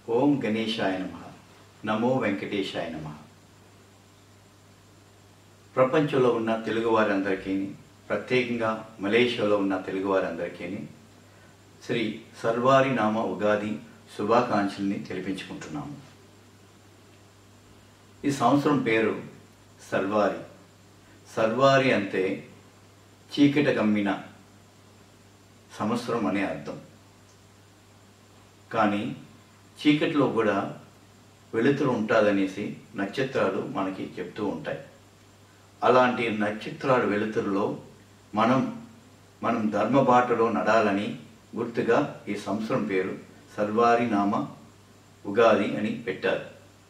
ఓం గణేశాయ నమ నమో వెంకటేశాయ నమ ప్రపంచంలో ఉన్న తెలుగువారందరికీ ప్రత్యేకంగా మలేషియాలో ఉన్న తెలుగువారందరికీ శ్రీ సర్వారి నామ ఉగాది శుభాకాంక్షల్ని తెలిపించుకుంటున్నాము ఈ సంవత్సరం పేరు సర్వారి సర్వారి అంటే చీకట కమ్మిన సంవత్సరం అనే అర్థం కానీ చీకటిలో కూడా వెలుతురు ఉంటుందనేసి నక్షత్రాలు మనకి చెప్తూ ఉంటాయి అలాంటి నక్షత్రాల వెలుతురులో మనం మనం ధర్మబాటలో నడాలని గుర్తుగా ఈ సంవత్సరం పేరు సర్వారి నామ ఉగాది అని పెట్టారు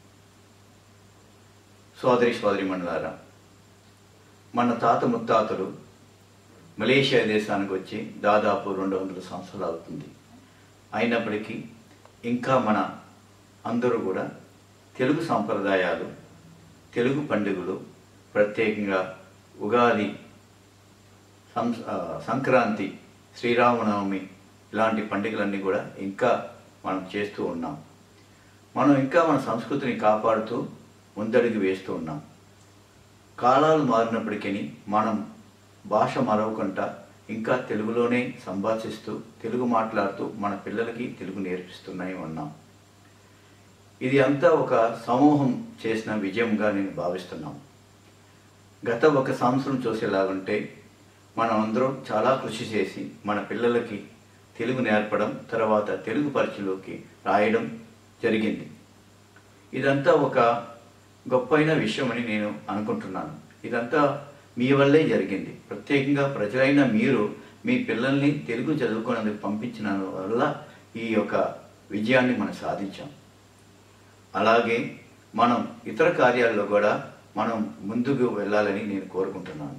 సోదరి సోదరి మండలారా మన తాత ముత్తాతలు మలేషియా దేశానికి వచ్చి దాదాపు రెండు వందల సంవత్సరాలు అవుతుంది అయినప్పటికీ ఇంకా మన అందరూ కూడా తెలుగు సాంప్రదాయాలు తెలుగు పండుగలు ప్రత్యేకంగా ఉగాది సం- ఆ, సంక్రాంతి శ్రీరామనవమి ఇలాంటి పండుగలన్నీ కూడా ఇంకా మనం చేస్తూ ఉన్నాం మనం ఇంకా మన సంస్కృతిని కాపాడుతూ ముందడుగు వేస్తూ ఉన్నాం కాలాలు మారినప్పటికీ మనం భాష మరవకుండా ఇంకా తెలుగులోనే సంభాషిస్తూ తెలుగు మాట్లాడుతూ మన పిల్లలకి తెలుగు నేర్పిస్తున్నాయి ఉన్నాం ఇది అంతా ఒక సమూహం చేసిన విజయంగా నేను భావిస్తున్నాం గత ఒక సంవత్సరం చూసేలాగుంటే మనం అందరం చాలా కృషి చేసి మన పిల్లలకి తెలుగు నేర్పడం తర్వాత తెలుగు పరీక్షలోకి రాయడం జరిగింది ఇదంతా ఒక గొప్పైన విషయమని నేను అనుకుంటున్నాను ఇదంతా మీ వల్లే జరిగింది ప్రత్యేకంగా ప్రజలైన మీరు మీ పిల్లల్ని తెలుగు చదువుకునేందుకు పంపించిన వల్ల ఈ యొక్క విజయాన్ని మనం సాధించాం అలాగే మనం ఇతర కార్యాల్లో కూడా మనం ముందుకు వెళ్ళాలని నేను కోరుకుంటున్నాను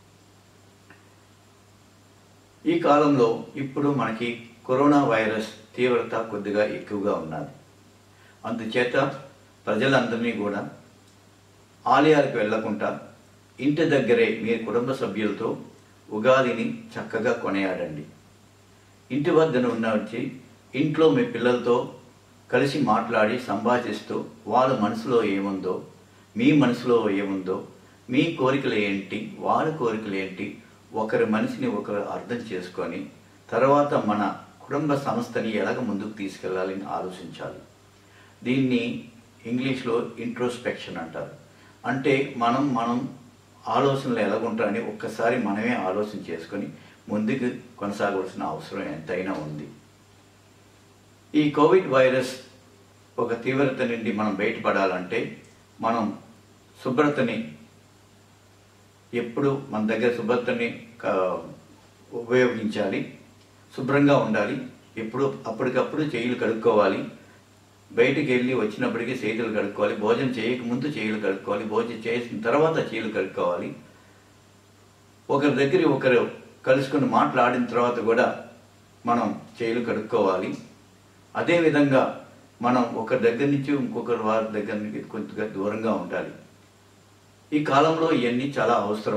ఈ కాలంలో ఇప్పుడు మనకి కరోనా వైరస్ తీవ్రత కొద్దిగా ఎక్కువగా ఉన్నది అందుచేత ప్రజలందరినీ కూడా ఆలయాలకు వెళ్లకుండా ఇంటి దగ్గరే మీ కుటుంబ సభ్యులతో ఉగాదిని చక్కగా కొనియాడండి ఇంటి వద్దన ఉన్న వచ్చి ఇంట్లో మీ పిల్లలతో కలిసి మాట్లాడి సంభాషిస్తూ వాళ్ళ మనసులో ఏముందో మీ మనసులో ఏముందో మీ కోరికలు ఏంటి వాళ్ళ కోరికలు ఏంటి ఒకరి మనిషిని ఒకరు అర్థం చేసుకొని తర్వాత మన కుటుంబ సంస్థని ఎలాగ ముందుకు తీసుకెళ్ళాలని ఆలోచించాలి దీన్ని ఇంగ్లీష్లో ఇంట్రోస్పెక్షన్ అంటారు అంటే మనం మనం ఆలోచనలు ఎలాగుంటాయని ఒక్కసారి మనమే ఆలోచన చేసుకొని ముందుకు కొనసాగవలసిన అవసరం ఎంతైనా ఉంది ఈ కోవిడ్ వైరస్ ఒక తీవ్రత నుండి మనం బయటపడాలంటే మనం శుభ్రతని ఎప్పుడు మన దగ్గర శుభ్రతని క- ఉపయోగించాలి శుభ్రంగా ఉండాలి ఎప్పుడు అప్పటికప్పుడు చేతులు కడుక్కోవాలి బయటికి వెళ్ళి వచ్చినప్పటికీ చేతులు కడుక్కోవాలి భోజనం చేయకముందు చేతులు కడుక్కోవాలి భోజనం చేసిన తర్వాత చేతులు కడుక్కోవాలి ఒకరి దగ్గర ఒకరు కలుసుకుని మాట్లాడిన తర్వాత కూడా మనం చేతులు కడుక్కోవాలి అదేవిధంగా మనం ఒకరి దగ్గర నుంచి ఇంకొకరి వారి దగ్గర నుంచి కొద్దిగా దూరంగా ఉండాలి ఈ కాలంలో ఇవన్నీ చాలా అవసరం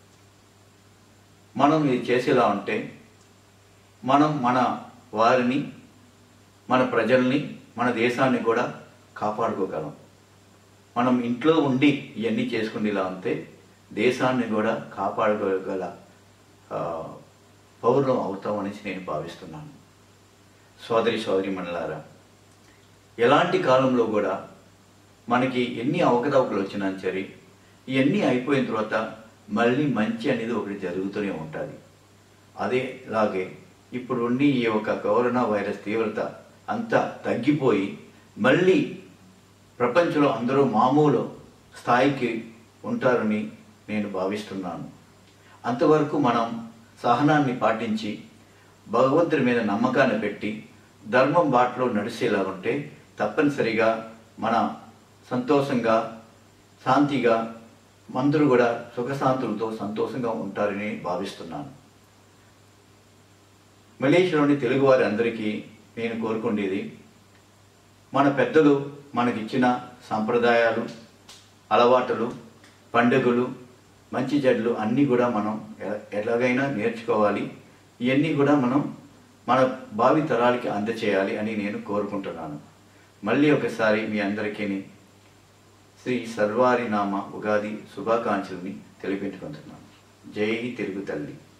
మనం ఇది చేసేలా ఉంటే మనం మన వారిని మన ప్రజల్ని మన దేశాన్ని కూడా కాపాడుకోగలం మనం ఇంట్లో ఉండి ఇవన్నీ చేసుకునేలా ఉంటే దేశాన్ని కూడా కాపాడుకోగల ఆ, పౌరులం అవుతామనేసి నేను భావిస్తున్నాను సోదరి సోదరి మనలారా ఎలాంటి కాలంలో కూడా మనకి ఎన్ని అవకతవకలు వచ్చినా సరే ఇవన్నీ అయిపోయిన తర్వాత మళ్ళీ మంచి అనేది ఒకటి జరుగుతూనే ఉంటుంది అదేలాగే ఇప్పుడు ఉండి ఈ యొక్క కరోనా వైరస్ తీవ్రత అంతా తగ్గిపోయి మళ్ళీ ప్రపంచంలో అందరూ మామూలు స్థాయికి ఉంటారని నేను భావిస్తున్నాను అంతవరకు మనం సహనాన్ని పాటించి భగవంతుడి మీద నమ్మకాన్ని పెట్టి ధర్మం బాటలో నడిచేలా ఉంటే తప్పనిసరిగా మన సంతోషంగా శాంతిగా అందరూ కూడా సుఖశాంతులతో సంతోషంగా ఉంటారని భావిస్తున్నాను మలేషియాలోని తెలుగువారి అందరికీ నేను కోరుకునేది మన పెద్దలు మనకిచ్చిన సాంప్రదాయాలు అలవాటులు పండుగలు మంచి చెడ్లు అన్నీ కూడా మనం ఎ- ఎలాగైనా నేర్చుకోవాలి ఇవన్నీ కూడా మనం మన భావి తరాలకి అందచేయాలి అని నేను కోరుకుంటున్నాను మళ్ళీ ఒకసారి మీ అందరికీ శ్రీ సర్వారి నామ ఉగాది శుభాకాంక్షల్ని తెలిపించుకుంటున్నాను జై తెలుగు తల్లి